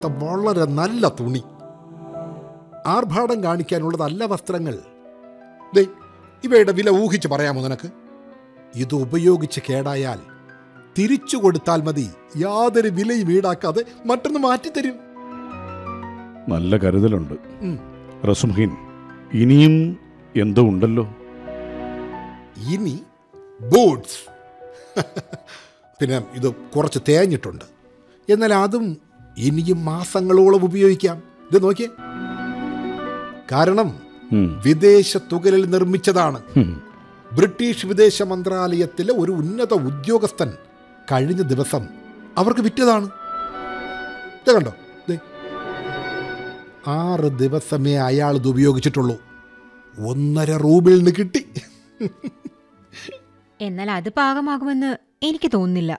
വളരെ നല്ല തുണി ആർഭാടം കാണിക്കാനുള്ളതല്ല വസ്ത്രങ്ങൾ ദേ ഇവയുടെ വില ഊഹിച്ച് പറയാമോ നിനക്ക് ഇത് ഉപയോഗിച്ച് കേടായാൽ തിരിച്ചു കൊടുത്താൽ മതി യാതൊരു വിലയും ഈടാക്കാതെ മറ്റൊന്ന് മാറ്റിത്തരും നല്ല കരുതലുണ്ട് ഉം. റസുംഹീൻ ഇനിയും എന്തോ ഉണ്ടല്ലോ ഇനി ബൂട്ട്സ് പിന്നെ ഇത് കുറച്ച് തേഞ്ഞിട്ടുണ്ട് എന്നാൽ അതും ഇനിയും മാസങ്ങളോളം ഉപയോഗിക്കാം ഇത് നോക്കിയേ കാരണം ഉം. വിദേശ തുകലിൽ നിർമ്മിച്ചതാണ് ഉം. ബ്രിട്ടീഷ് വിദേശ മന്ത്രാലയത്തിലെ ഒരു ഉന്നത ഉദ്യോഗസ്ഥൻ കഴിഞ്ഞ ദിവസം അവർക്ക് വിറ്റതാണ് ഇത് കണ്ടോ ദേ. ആറ് ദിവസമേ അയാൾ ഇത് ഉപയോഗിച്ചിട്ടുള്ളൂ ഒന്നര റൂബിളിന് കിട്ടി എന്നാൽ അത് പാകമാകുമെന്ന് എനിക്ക് തോന്നുന്നില്ല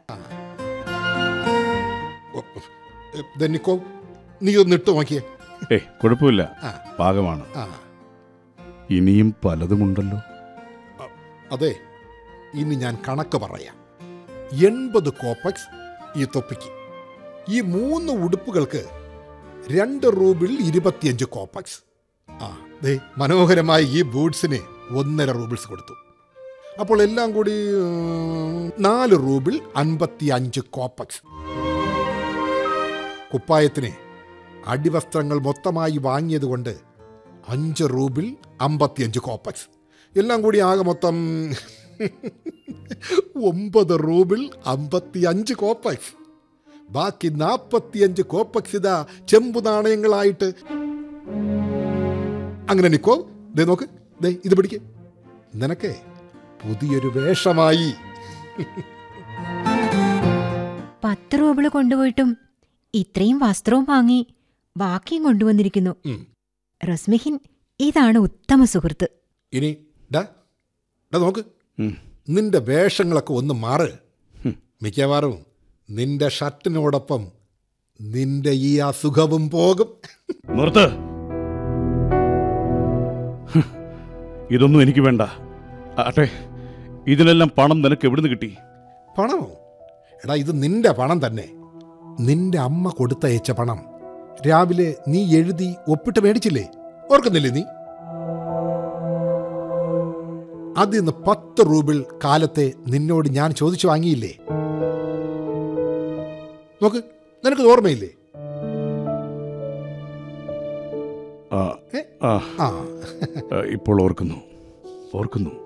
ധനിക്കോ നീ ഒന്ന് ഇട്ട് നോക്കിയേ ഏ കുഴപ്പമില്ല ആ. പാകമാണ് ആ ഇനിയും പലതുമുണ്ടല്ലോ അതെ ഇനി ഞാൻ കണക്ക് പറയാം എൺപത് കോപ്പക്സ് ഈ തൊപ്പിക്ക് ഈ മൂന്ന് ഉടുപ്പുകൾക്ക് രണ്ട് റൂബിൾ ഇരുപത്തിയഞ്ച് കോപ്പക്സ് ആ ദേ മനോഹരമായ ഈ ബൂട്ട്സിന് ഒന്നര റൂബിൾസ് കൊടുത്തു അപ്പോൾ എല്ലാം കൂടി ഉം, നാല് റൂബിൾ അൻപത്തി അഞ്ച് കോപ്പക്സ് കുപ്പായത്തിന് അടിവസ്ത്രങ്ങൾ മൊത്തമായി വാങ്ങിയതുകൊണ്ട് അഞ്ച് റൂബിൾ അമ്പത്തിയഞ്ച് കോപ്പക്സ് എല്ലാം കൂടി ആകെ മൊത്തം ഒമ്പത് റൂബിൾ അമ്പത്തി അഞ്ച് കോപ്പക്സ് ബാക്കി നാൽപ്പത്തിയഞ്ച് കോപ്പക്സ് ഇതാ ചെമ്പു നാണയങ്ങളായിട്ട് അങ്ങനെ നിക്കോ ദേ നോക്ക് ദേ ഇത് പിടിക്ക് നിനക്ക് പുതിയൊരു വേഷമായി പത്ത് റൂബിള് കൊണ്ടുപോയിട്ടും ഇത്രയും വസ്ത്രവും വാങ്ങി ബാക്കിയും കൊണ്ടുവന്നിരിക്കുന്നു ഉം. റസ്മിഹിൻ ഇതാണ് ഉത്തമ സുഹൃത്ത് ഇനി ഡാ ഡാ നോക്ക് ഉം. നിന്റെ വേഷങ്ങളൊക്കെ ഒന്ന് മാറ് ഹും. മിക്കവാറും നിന്റെ ഷർട്ടിനോടൊപ്പം നിന്റെ ഈ അസുഖവും പോകും നിർത്ത് ഹ്. ഇതൊന്നും എനിക്ക് വേണ്ട ആട്ടെ ഇതിനെല്ലാം പണം നിനക്ക് എവിടുന്ന് കിട്ടി പണമോ എടാ ഇത് നിന്റെ പണം തന്നെ നിന്റെ അമ്മ കൊടുത്തയച്ച പണം രാവിലെ നീ എഴുതി ഒപ്പിട്ട് മേടിച്ചില്ലേ ഓർക്കുന്നില്ലേ നീ അതിൽ നിന്ന് പത്ത് റൂബിൾ കാലത്തെ നിന്നോട് ഞാൻ ചോദിച്ചു വാങ്ങിയില്ലേ നോക്ക് നിനക്ക് ഓർമ്മയില്ലേ ആ ഏ? ആ ആ ആ, ഇപ്പോൾ ഓർക്കുന്നു ഓർക്കുന്നു